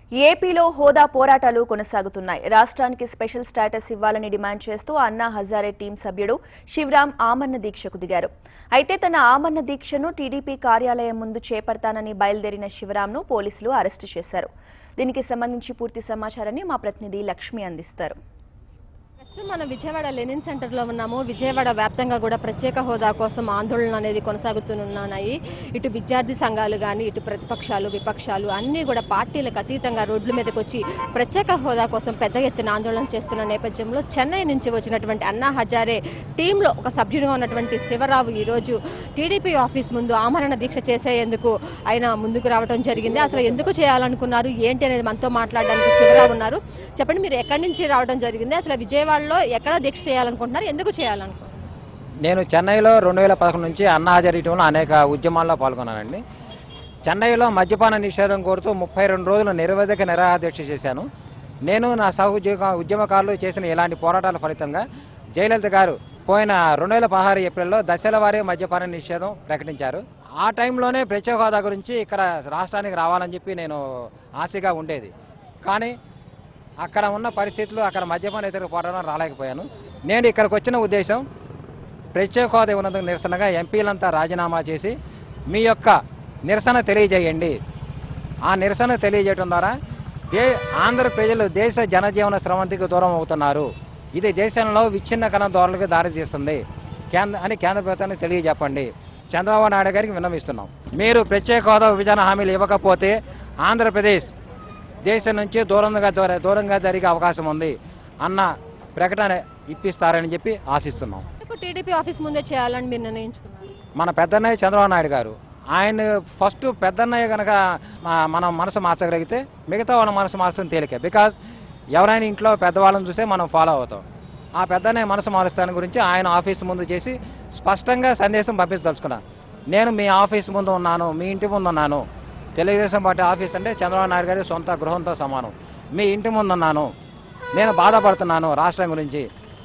ఏపీలో హోదా పోరాటాలు కొనసాగుతున్నాయి రాష్ట్రానికి స్పెషల్ స్టేటస్ ఇవ్వాలని డిమాండ్ చేస్తూ అన్నా హజారే టీం సభ్యుడు శివరాం ఆమరణ దీక్షకు దిగారు అయితే తన ఆమరణ దీక్షను టీడీపీ కార్యాలయం ముందు చేపడతానని బయలుదేరిన శివరాంను పోలీసులు అరెస్టు చేశారు దీనికి సంబంధించి పూర్తి సమాచారాన్ని మా ప్రతినిధి లక్ష్మి అందిస్తారు ప్రస్తుతం మనం విజయవాడ లెనిన్ సెంటర్ లో ఉన్నాము విజయవాడ వ్యాప్తంగా కూడా ప్రత్యేక హోదా కోసం ఆందోళన అనేది కొనసాగుతున్నాయి ఇటు విద్యార్థి సంఘాలు కానీ ఇటు ప్రతిపక్షాలు విపక్షాలు అన్ని కూడా పార్టీలకు అతీతంగా రోడ్ల మీదకి వచ్చి ప్రత్యేక హోదా కోసం పెద్ద ఎత్తున ఆందోళన చేస్తున్న నేపథ్యంలో చెన్నై నుంచి వచ్చినటువంటి అన్నా హజారే టీంలో ఒక సభ్యుడిగా ఉన్నటువంటి శివరావు ఈ రోజు టీడీపీ ఆఫీస్ ముందు ఆమరణ దీక్ష చేసేందుకు ఆయన ముందుకు రావడం జరిగింది అసలు ఎందుకు చేయాలనుకున్నారు ఏంటి అనేది మనతో మాట్లాడడానికి శివరావు ఉన్నారు చెప్పండి మీరు ఎక్కడి నుంచి రావడం జరిగింది అసలు విజయవాడలో ఎక్కడ దీక్ష చేయాలనుకుంటున్నారు ఎందుకు చేయాలనుకుంటున్నారు నేను చెన్నైలో రెండు వేల పదకొండు నుంచి అన్నా హజారీ టీంలో అనేక ఉద్యమాల్లో పాల్గొన్నానండి చెన్నైలో మద్యపాన నిషేధం కోరుతూ ముప్పై రెండు రోజులు నిరవధిక నిరాహార దీక్ష చేశాను నేను నా సహ ఉద్యోగ ఉద్యమకారులు చేసిన ఇలాంటి పోరాటాల ఫలితంగా జయలలిత గారు పోయిన రెండు వేల పదహారు ఏప్రిల్లో దశల వారీ మద్యపాన నిషేధం ప్రకటించారు ఆ టైంలోనే ప్రత్యేక హోదా గురించి ఇక్కడ రాష్ట్రానికి రావాలని చెప్పి నేను ఆశగా ఉండేది కానీ అక్కడ ఉన్న పరిస్థితులు అక్కడ మద్యపాన వ్యతిరేక పోరాటం రాలేకపోయాను నేను ఇక్కడికి వచ్చిన ఉద్దేశం ప్రత్యేక హోదా ఉన్నందుకు నిరసనగా ఎంపీలంతా రాజీనామా చేసి మీ యొక్క నిరసన తెలియజేయండి ఆ నిరసన తెలియజేయడం ద్వారా దే ఆంధ్ర ప్రజలు దేశ జనజీవన స్రవంతికి దూరం అవుతున్నారు ఇది దేశంలో విచ్ఛిన్న కణ ధోరణికి దారితీస్తుంది కేంద్ర అని కేంద్ర ప్రభుత్వానికి తెలియజెప్పండి చంద్రబాబు నాయుడు గారికి విన్నవిస్తున్నాం మీరు ప్రత్యేక హోదా విభజన హామీలు ఇవ్వకపోతే ఆంధ్రప్రదేశ్ దేశం నుంచి దూరంగా దూర- దూరంగా జరిగే అవకాశం ఉంది అన్న ప్రకటన ఇప్పిస్తారని చెప్పి ఆశిస్తున్నాం ఇప్పుడు టీడీపీ ఆఫీస్ ముందే చేయాలని మీరు నిర్ణయించుకున్నారు మన పెద్దన్నయ్య చంద్రబాబు నాయుడు గారు ఆయన ఫస్ట్ పెద్దన్నయ్య కనుక మా- మనం మనసు మార్చగలిగితే మిగతా వాళ్ళ మనసు మార్చడం తేలిక బికాజ్ ఎవరైనా ఇంట్లో పెద్దవాళ్ళని చూసే మనం ఫాలో అవుతాం ఆ పెద్దన్నయ్య మనసు మారుస్తాని గురించి ఆయన ఆఫీస్ ముందు చేసి స్పష్టంగా సందేశం పంపించదలుచుకున్నాను నేను మీ ఆఫీస్ ముందు ఉన్నాను మీ ఇంటి ముందు ఉన్నాను తెలుగుదేశం పార్టీ ఆఫీస్ అంటే చంద్రబాబు నాయుడు గారి సొంత గృహంతో సమానం మీ ఇంటి ముందు ఉన్నాను నేను బాధపడుతున్నాను రాష్ట్రం గురించి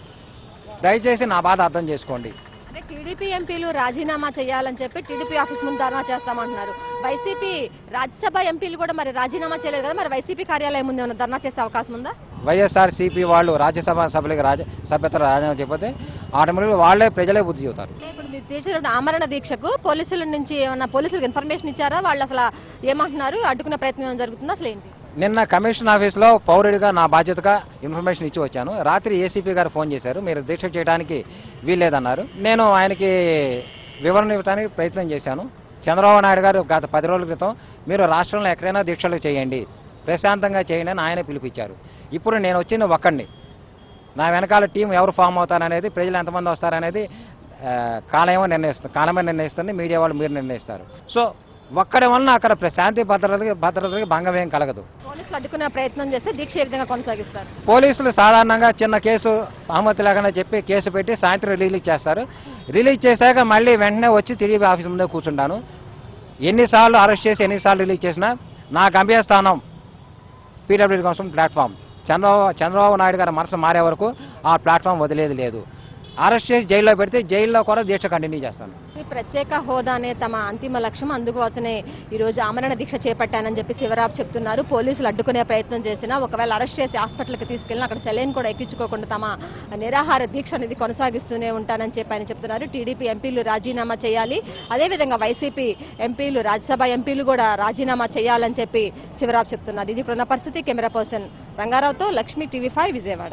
దయచేసి నా బాధ అర్థం చేసుకోండి అంటే టీడీపీ ఎంపీలు రాజీనామా చేయాలని చెప్పి టీడీపీ ఆఫీస్ ముందు ధర్నా చేస్తామంటున్నారు వైసీపీ రాజ్యసభ ఎంపీలు కూడా మరి రాజీనామా చేయలేదు కదా మరి వైసీపీ కార్యాలయం ముందు ఏమైనా ధర్నా చేసే అవకాశం ఉందా వైఎస్ఆర్ సిపి వాళ్ళు రాజ్యసభ సభ్యులకి రాజ సభ్యత రాజీనామా చెప్పితే ఆటోమేటిక్ వాళ్ళే ప్రజలే బుద్ధి చెబుతారు అంటే ఇప్పుడు మీరు చేసిన ఆమరణ దీక్షకు పోలీసుల నుంచి ఏమన్నా పోలీసులకు ఇన్ఫర్మేషన్ ఇచ్చారా వాళ్ళు అసలు ఏమంటున్నారు అడ్డుకునే ప్రయత్నం ఏమైనా జరుగుతుందా అసలు ఏంటి నిన్న కమిషన్ ఆఫీస్లో పౌరుడిగా నా బాధ్యతగా ఇన్ఫర్మేషన్ ఇచ్చి వచ్చాను రాత్రి ఏసీపీ గారు ఫోన్ చేశారు మీరు దీక్ష చేయడానికి వీల్లేదన్నారు నేను ఆయనకి వివరణ ఇవ్వడానికి ప్రయత్నం చేశాను చంద్రబాబు నాయుడు గారు గత పది రోజుల క్రితం మీరు రాష్ట్రంలో ఎక్కడైనా దీక్షలు చేయండి ప్రశాంతంగా చేయండి అని ఆయన పిలిపించారు ఇప్పుడు నేను వచ్చింది ఒక్కడిని నా వెనకాల టీం ఎవరు ఫామ్ అవుతారనేది ప్రజలు ఎంతమంది వస్తారనేది ఆ, కాలమేమో నిర్ణయిస్తుంది కాలమే నిర్ణయిస్తుంది మీడియా వాళ్ళు మీరు నిర్ణయిస్తారు సో ఒక్కడి వలన అక్కడ ప్ర- శాంతి భద్రతకి భద్రతకి భంగం ఏం కలగదు పోలీసులు అడ్డుకునే ప్రయత్నం చేస్తే దీక్ష ఏ విధంగా కొనసాగిస్తారు పోలీసులు సాధారణంగా చిన్న కేసు అనుమతి లేకుండా చెప్పి కేసు పెట్టి సాయంత్రం రిలీజ్ చేస్తారు రిలీజ్ చేశాక మళ్ళీ వెంటనే వచ్చి తిరిగి ఆఫీస్ ముందే కూర్చుంటాను ఎన్నిసార్లు అరెస్ట్ చేసి ఎన్నిసార్లు రిలీజ్ చేసినా నా గమ్యస్థానం PWD council platform Chandrababu Chandrababu Naidu garu మనసు మారే వరకు ఆ ప్లాట్ఫామ్ వదిలేది లేదు అరెస్ట్ చేసి జైల్లో పెడితే జైల్లో కూడా దీక్ష కంటిన్యూ చేస్తాను ఈ ప్రత్యేక హోదానే తమ అంతిమ లక్ష్యం అందుకోసమే ఈ రోజు ఆమరణ దీక్ష చేపట్టానని చెప్పి శివరాబ్ చెప్తున్నారు పోలీసులు అడ్డుకునే ప్రయత్నం చేసినా ఒకవేళ అరెస్ట్ చేసి హాస్పిటల్కి తీసుకెళ్ళిన అక్కడ సెలైన్ కూడా ఎక్కించుకోకుండా తమ నిరాహార దీక్ష అనేది కొనసాగిస్తూనే ఉంటానని చెప్పి ఆయన చెప్తున్నారు టీడీపీ ఎంపీలు రాజీనామా చేయాలి అదేవిధంగా వైసీపీ ఎంపీలు రాజ్యసభ ఎంపీలు కూడా రాజీనామా చేయాలని చెప్పి శివరాబ్ చెప్తున్నారు ఇది ఇప్పుడున్న పరిస్థితి కెమెరా పర్సన్ రంగారావుతో లక్ష్మి టీవీ ఫైవ్ విజయవాడ